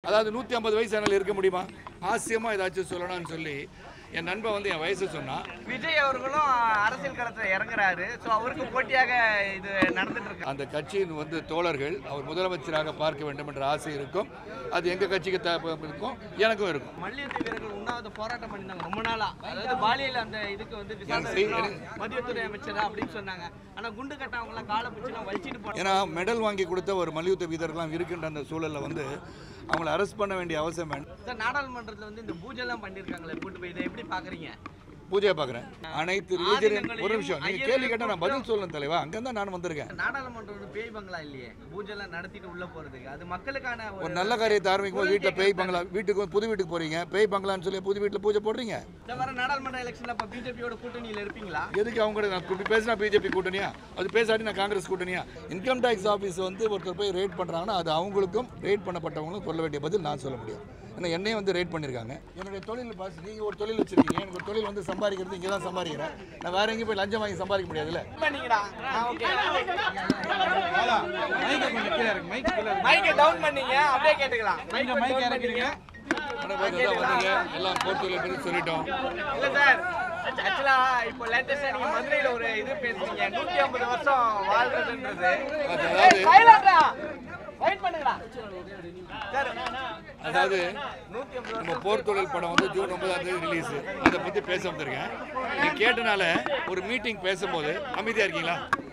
அதாவது நூற்றி ஐம்பது வயசு என்னால் இருக்க முடியுமா ஹாஸ்யமாக ஏதாச்சும் சொல்லணும்னு சொல்லி என் நண்பன் வந்து என் வயசு சொன்னான் விஜய் அவர்களும் அரசியல் களத்துல இறங்குறாரு சோ அவருக்கு போட்டியாக இது நடந்துட்டு இருக்கு அந்த கட்சியின் வந்து தோழர்கள் அவர் முதலமைச்சராக பார்க்க வேண்டும் என்ற ஆசை இருக்கும் அது எங்கள் கட்சிக்கு த இருக்கும் எனக்கும் இருக்கும் மல்யுத்த வீரர்கள் உண்ணாவிரத போராட்டம் பண்ணிருந்தாங்க ரொம்ப நாளா அதாவது பாலியல் அந்த இதுக்கு வந்து விசாரணை எனக்கு செய்யணும், மதியத்துறை அமைச்சர் அப்படின்னு சொன்னாங்க ஆனா குண்டு கட்டவங்க எல்லாம் காலை பிடிச்சி வலிச்சிட்டு போனாங்க ஏன்னா மெடல் வாங்கி கொடுத்த ஒரு மல்யுத்த வீரர்கள்லாம் இருக்கின்ற அந்த சூழலில் வந்து அவங்கள அரெஸ்ட் பண்ண வேண்டிய அவசியம் வேண்டாம் சார் நாடாளுமன்றத்துல வந்து இந்த பூஜை எல்லாம் பண்ணிருக்காங்களே கூட்டு போய் இதை எப்படி பாக்குறீங்க பூஜையை பார்க்குறேன் அனைத்து ரிலீஜன் ஒரு நிமிஷம் நீங்கள் கேள்வி கேட்டால் நான் பதில் சொல்லணும் தலைவா அங்கே தான் நான் வந்திருக்கேன் நாடாளுமன்றம் ஒரு பேய் பங்களா இல்லையே பூஜை எல்லாம் நடத்திட்டு உள்ள போறதுக்கு அது மக்களுக்கான ஒரு ஒரு நல்ல காரியத்தை ஆரம்பிக்கும் போது வீட்டில் பேய் பங்களா வீட்டுக்கு வந்து புது வீட்டுக்கு போகிறீங்க பேய் பங்களான்னு சொல்லி புது வீட்டில் பூஜை போடுறீங்க இந்த வர நாடாளுமன்ற எலெக்ஷன்ல இப்ப பிஜேபியோட கூட்டணியில இருப்பீங்களா எதுக்கு அவங்க கூட நான் இப்படி பேசினா பிஜேபி கூட்டணியா அது பேசாட்டி நான் காங்கிரஸ் கூட்டணியா இன்கம் டேக்ஸ் ஆஃபீஸ் வந்து ஒருத்தர் போய் ரேட் பண்ணுறாங்கன்னா அது அவங்களுக்கும் ரேட் பண்ணப்பட்டவங்களுக்கும் சொல்ல வேண்டிய பதில் நான் சொல்ல முடியும் ஏன்னா என்னையும் வந்து ரேட் பண்ணியிருக்காங்க என்னுடைய தொழில் பாஸ் நீங்கள் ஒரு தொழில் வச்சிருக்கீங்க எனக்கு ஒரு தொழில் வந்து சம்பாதிக்கிறது இங்கே தான் சம்பாதிக்கிறேன் நான் வேற எங்கேயும் போய் லஞ்சம் வாங்கி சம்பாதிக்க முடியாதுல்ல பண்ணீங்கடா ஓகே மைக்க டவுன் பண்ணீங்க அப்படியே கேட்டுக்கலாம் மைக்க மைக் இறக்குறீங்க ஆனால் வந்தீங்க எல்லாம் போர்த்துகலை பற்றி சொல்லிட்டோம் இல்ல சார் ஆக்சுவலா இப்போ லேட்டஸ்டா நீங்க மதுரையில ஒரு இது பேசுறீங்க நூத்தி ஐம்பது வருஷம் வாழ்றதுன்றது அதாவது சைலண்டா வெயிட் பண்ணுங்கடா சார் அதாவது நூத்தி ஐம்பது நம்ம போர் தொழில் படம் வந்து ஜூன் ஒன்பதாம் தேதி ரிலீஸ் அதை பற்றி பேச வந்திருக்கேன் நீ கேட்டனால ஒரு மீட்டிங் பேசும்போது அமைதியாக இருக்கீங்களா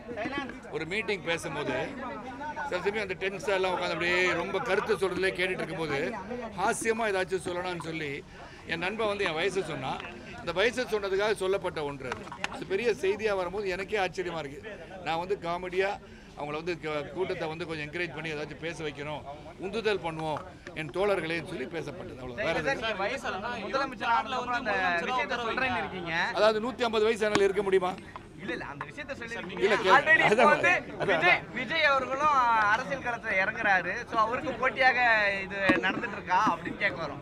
ஒரு மீட்டிங் பேசும்போது சில சமயம் அந்த டென்ஸாக எல்லாம் உட்காந்து அப்படியே ரொம்ப கருத்து சொல்கிறதுலே கேட்டுட்டு இருக்கும்போது ஹாஸ்யமாக ஏதாச்சும் சொல்லணும்னு சொல்லி என் நண்பன் வந்து என் வயசு சொன்னான் அந்த வயசு சொன்னதுக்காக சொல்லப்பட்ட ஒன்று அது அது பெரிய செய்தியாக வரும்போது எனக்கே ஆச்சரியமாக இருக்குது நான் வந்து காமெடியாக அவங்கள வந்து க- கூட்டத்தை வந்து கொஞ்சம் என்கரேஜ் பண்ணி ஏதாச்சும் பேச வைக்கணும் உந்துதல் பண்ணுவோம் என் தோழர்களேன்னு சொல்லி பேசப்பட்டது அவ்வளோ வேற சார் நீங்க வயசு முதலமைச்சர் ஆனதுல வந்து அந்த விஷயத்தை சொல்றேன்னு இருக்கீங்க அதாவது நூற்றி ஐம்பது வயசு என்னால் இருக்க முடியுமா இல்ல இல்ல அந்த விஷயத்த இல்ல, சொல்லிருக்கீங்க கேளு. ஆல்ரெடி இப்போ அதான் வந்து அதான். விஜய் விஜய் அவர்களும் அரசியல் களத்துல இறங்குறாரு சோ அவருக்கு போட்டியாக இது நடந்துட்டு இருக்கா அப்படின்னு கேட்க வரோம்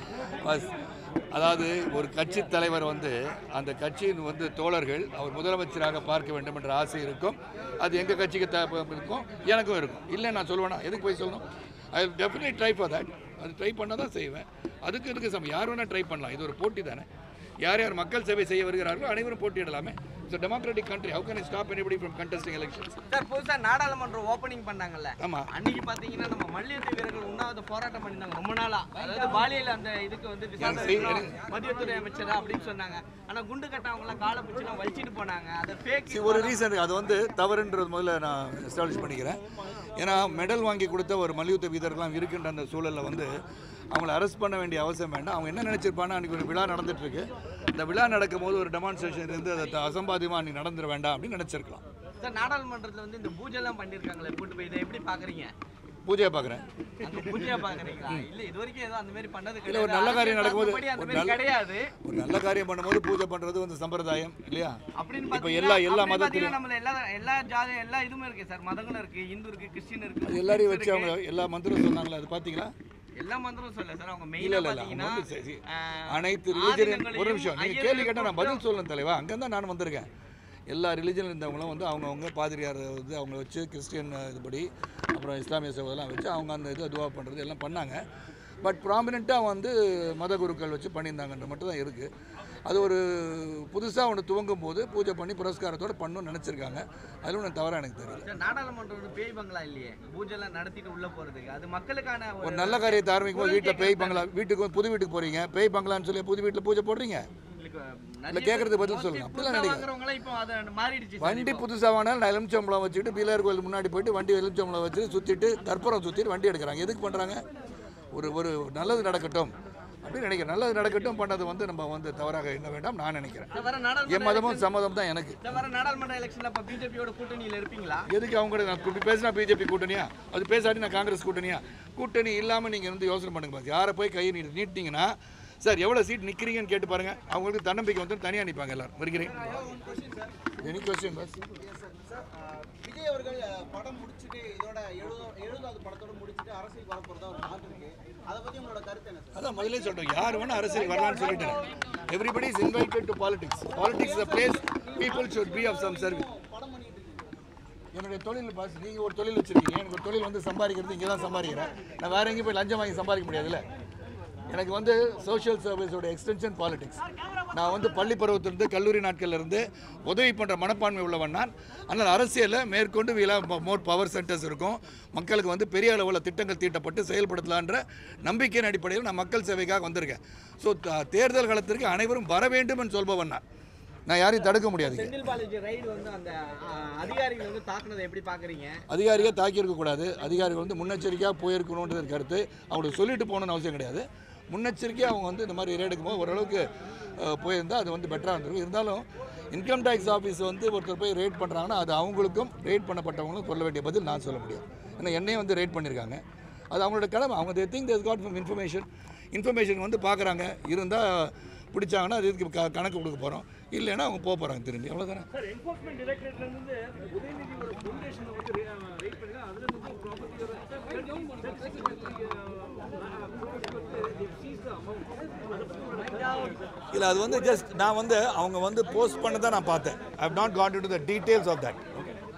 பஸ் அதாவது ஒரு கட்சி தலைவர் வந்து அந்த கட்சியின் வந்து தோழர்கள் அவர் முதலமைச்சராக பார்க்க வேண்டும் என்ற ஆசை இருக்கும் அது எங்கள் கட்சிக்கு த இருக்கும் எனக்கும் இருக்கும் இல்லை நான் சொல்லுவேனா எதுக்கு போய் சொல்லணும் I definite try for that அது ட்ரை பண்ண தான் செய்வேன் அதுக்கு இதுக்கு சமம் யார் வேணால் ட்ரை பண்ணலாம் இது ஒரு போட்டி தானே யார் யார் மக்கள் சேவை செய்ய வருகிறார்களோ அனைவரும் போட்டியிடலாமே it's democratic country how can stop anybody from contesting elections sir புதுசா நாடாளுமன்றம் ஓபனிங் பண்ணாங்கல்ல ஆமாம் அன்னைக்கு பாத்தீங்கன்னா நம்ம மல்யுத்த வீரர்கள் உண்ணாவிரத போராட்டம் பண்ணிருந்தாங்க ரொம்ப நாளா அதாவது பாலியல் அந்த இதுக்கு வந்து விசாரணை எனக்கு செய்- செய்யணும், மதியத்துறை அமைச்சர் அப்படின்னு சொன்னாங்க ஆனா குண்டு கட்டவங்க எல்லாம் காலை பிடிச்சி எல்லாம் வலிச்சிட்டு போனாங்க அது ஃபேக் See, ஒரு ரீசன் அது வந்து தவறுன்றது முதல்ல நான் எஸ்டாப்ளிஷ் பண்ணிக்கிறேன் ஏன்னா மெடல் வாங்கி கொடுத்த ஒரு மல்யுத்த வீரர்கள்லாம் இருக்கின்ற அந்த சூழலில் வந்து அவங்கள அரெஸ்ட் பண்ண வேண்டிய அவசியம் வேண்டாம் அவங்க என்ன நினச்சிருப்பாங்கன்னா அன்றைக்கி ஒரு விழா நடந்துட்டு இருக்கு இந்த விழா நடக்கும்போது ஒரு டெமான்ஸ்ட்ரேஷன் இருந்து அதை த- அசம்பாவிதமாக அன்றைக்கி நடந்துட வேண்டாம் அப்படின்னு நினச்சிருக்கலாம் சார் நாடாளுமன்றத்துல வந்து இந்த பூஜை எல்லாம் பண்ணிருக்காங்களே கூட்டு போய் இதை எப்படி பாக்குறீங்க பூஜையை பார்க்குறேன் அங்க பூஜையா பாக்குறீங்களா இல்ல இது வரைக்கும் ஏதோ அந்த மாதிரி பண்ணது இல்ல, ஒரு நல்ல காரியம் நடக்கும்போது மத்தபடி அந்த ஒரு மாதிரி நல்ல- கிடையாது ஒரு நல்ல காரியம் பண்ணும்போது பூஜை பண்ணுறது வந்து சம்பிரதாயம் இல்லையா அப்படின்னு இப்போ பாத்தீங்கன்னா- எல்லா எல்லா அப்படி மதத்திலும் பாத்தீங்கன்னா நம்மள எல்லா எல்லா ஜாதி எல்லா இதுமே இருக்கு சார் மதங்களும் இருக்கு இந்து இருக்கு கிறிஸ்டின் இருக்கு அது எல்லாரையும் வச்சு முஸ்லிம்ஸ் அவங்க எல்லா மந்திரம் சொன்னாங்களே அது பார்த்தீங்களா இருக்கு. எல்லா மந்திரம் சொல்ல சார் அவங்க இல்ல மெயினா இல்ல இல்ல அவங்க பாத்தீங்கன்னா வந்து சரி, சரி. ஆஹ், அனைத்து ரிலிஜன் ஒரு ஆதினங்களையும் நிமிஷம் நீங்க ஐயரையும் கேள்வி கேட்டால் நான் பதில் கூப்பிட்டு- சொல்லணும் தலைவா அங்கே தான் நான் வந்திருக்கேன் எல்லா ரிலிஜன் இருந்தவங்களும் வந்து அவங்கவுங்க பாதிரியார் வந்து அவங்க வச்சு கிறிஸ்டியன் இதுபடி அப்புறம் இஸ்லாமிய சகோதரெல்லாம் வச்சு அவங்க அந்த இது துவா பண்ணுறது எல்லாம் பண்ணாங்க பட் ப்ராமினெண்ட்டாக வந்து மத குருக்கள் வச்சு பண்ணியிருந்தாங்கன்ற மட்டும் தான் இருக்குது அது ஒரு புதுசாக ஒன்று துவங்கும் போது பூஜை பண்ணி புரஸ்காரத்தோடு பண்ணணும்னு நினச்சிருக்காங்க அதில் ஒன்றும் தவறாக எனக்கு தெரியல சார் நாடாளுமன்றம் ஒரு பேய் பங்களா இல்லையே பூஜை எல்லாம் நடத்திட்டு உள்ள போறதுக்கு அது மக்களுக்கான ஒரு ஒரு நல்ல காரியத்தை ஆரம்பிக்கும் போது வீட்டில் பேய் பங்களா வீட்டுக்கு வந்து புது வீட்டுக்கு போகிறீங்க பேய் பங்களான்னு சொல்லி புது வீட்டில் பூஜை போடுறீங்க உங்களுக்கு இல்ல, நிறைய கேட்கறதுக்கு பேர் பதில் mostly சொல்லலாம். புதுசா அப்படிலாம் நினைக்கிறேன். வாங்குறவங்க எல்லாம் இப்போ அது மாறிடுச்சு சார் வண்டி இப்போ. புதுசாக வாங்கினாலும் நான் எலுமிச்சம்பளம் வச்சுட்டு பிள்ளையார் கோயில் முன்னாடி போயிட்டு வண்டி எலுமிச்சம்பளம் வச்சு சுற்றிட்டு கற்பூரம் சுற்றிட்டு வண்டி எடுக்கிறாங்க எதுக்கு பண்ணுறாங்க ஒரு ஒரு நல்லது நடக்கட்டும் அப்படின்னு நினைக்கிறேன் நல்லது நடக்கட்டும் பண்ணது வந்து நம்ம வந்து தவறாக எண்ண வேண்டாம் நான் நினைக்கிறேன் சார் வர என் நாடாளுமன்ற மதமும் சம்மதம் தான் எனக்கு சார் வர நாடாளுமன்ற எலெக்ஷன்ல இப்ப பிஜேபியோட கூட்டணியில இருப்பீங்களா எதுக்கு அவங்க கூட நான் இப்படி பேசினா பிஜேபி கூட்டணியா அது பேசாட்டி நான் காங்கிரஸ் கூட்டணியா கூட்டணி இல்லாமல் நீங்கள் வந்து யோசனை பண்ணுங்க பாஸ் யாரை போய் கையை நீட்டு நீட்டிங்கன்னா சார் எவ்வளோ சீட் நிற்கிறீங்கன்னு கேட்டு பாருங்க அவங்களுக்கு தன்னம்பிக்கை வந்து தனியாக நிற்பாங்க எல்லாரும் வருகிறேன் எனி கொஸ்டின் பஸ் விஜய் அவர்கள் அஹ், படம் முடிச்சுட்டு இதோட எழுபது எழுபதாவது படத்தோட முடிச்சுட்டு அரசியல் வர போறதா ஒரு நாட்டு இருக்கு அதை பத்தி உங்களோட கருத்து என்ன சார் அதான் முதல்ல சொல்றேன் யார் வேணா அரசியல் வரலாம்னு சொல்லிட்டேன் everybody is invited to politics politics is a place people should be of some service படம் பண்ணிட்டு இருக்கீங்க என்னுடைய தொழில் பாஸ் நீங்கள் ஒரு தொழில் வச்சுருக்கீங்க எனக்கு ஒரு தொழில் வந்து சம்பாதிக்கிறது இங்கே தான் சம்பாதிக்கிறேன் நான் வேற எங்கேயும் போய் லஞ்சம் வாங்கி சம்பாதிக்க முடியாதுல்ல எனக்கு வந்து சோஷியல் சர்வீஸோட எக்ஸ்டென்ஷன் பாலிடிக்ஸ் நான் வந்து பள்ளி பருவத்திலிருந்து கல்லூரி நாட்கள்ல இருந்து உதவி பண்ணுற மனப்பான்மை உள்ளவன் நான் ஆனால் அரசியலில் மேற்கொண்டு வீலா மோர் பவர் சென்டர்ஸ் இருக்கும் மக்களுக்கு வந்து பெரிய அளவில் திட்டங்கள் தீட்டப்பட்டு செயல்படுத்தலான்ற நம்பிக்கையின் அடிப்படையில் நான் மக்கள் சேவைக்காக வந்திருக்கேன் ஸோ தேர்தல் காலத்திற்கு அனைவரும் வர வேண்டும் என்று சொல்பவன் நான் நான் யாரையும் தடுக்க முடியாது செந்தில் பாலாஜி ரைடு வந்து அந்த ஆ, அதிகாரிகள் வந்து தாக்குனதை எப்படி பாக்குறீங்க அதிகாரிகள் தாக்கியிருக்கக்கூடாது அதிகாரிகள் வந்து முன்னெச்சரிக்கையாக போயிருக்கணுன்றது கருத்து அவங்களுக்கு சொல்லிட்டு போகணும்னு அவசியம் கிடையாது முன்னெச்சரிக்கையாக அவங்க வந்து இந்த மாதிரி ரேடுக்கும் போது ஓரளவுக்கு அஹ், போயிருந்தால் அது வந்து பெட்டராக இருந்திருக்கும் இருந்தாலும் இன்கம் டேக்ஸ் ஆஃபீஸ் வந்து ஒருத்தர் போய் ரேட் பண்ணுறாங்கன்னா அது அவங்களுக்கும் ரேட் பண்ணப்பட்டவங்களுக்கும் சொல்ல வேண்டிய பதில் நான் சொல்ல முடியும் ஏன்னா என்னையும் வந்து ரேட் பண்ணியிருக்காங்க அது அவங்களோட கடமை அவங்க they think they've got from information information வந்து பார்க்குறாங்க இருந்தால் பிடிச்சாங்கன்னா அது இதுக்கு க- கணக்கு கொடுக்க போகிறோம் இல்லைன்னா அவங்க போக போகிறாங்க திரும்பி அவ்வளோதானே சார் என்ஃபோர்ஸ்மெண்ட் டைரக்டரேட்ல இருந்து உதயநிதி ஒரு ஃபவுண்டேஷன் வந்து ரைட் பண்ணி அதுல இருந்து ஒரு ப்ராப்பர்ட்டி இல்லை அது வந்து ஜஸ்ட் நான் வந்து அவங்க வந்து போஸ்ட் பண்ண தான் நான் பார்த்தேன் I have not got to the details of that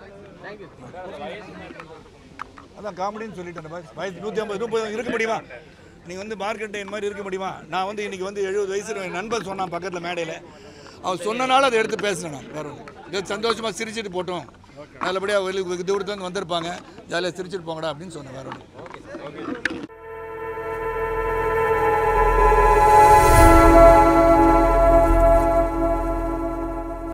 அதான் காமெடின்னு சொல்லிட்டேன் பாஸ் வயசு நூற்றி ஐம்பது முப்பது இருக்க முடியுமா நீங்கள் வந்து மார்க்கெட் மாதிரி இருக்க முடியுமா நான் வந்து இன்னைக்கு வந்து எழுபது வயசு என் நண்பர் சொன்னான் பக்கத்தில் மேடையில் அவன் சொன்னனால அதை எடுத்து பேசினேன் நான் வேற ஒன்று இது சந்தோஷமாக சிரிச்சிட்டு போட்டோம் நல்லபடியாக வெளியே தூரத்துலேருந்து வந்திருப்பாங்க ஜாலியாக சிரிச்சிட்டு போங்கடா அப்படின்னு சொன்னேன் வேற ஒன்று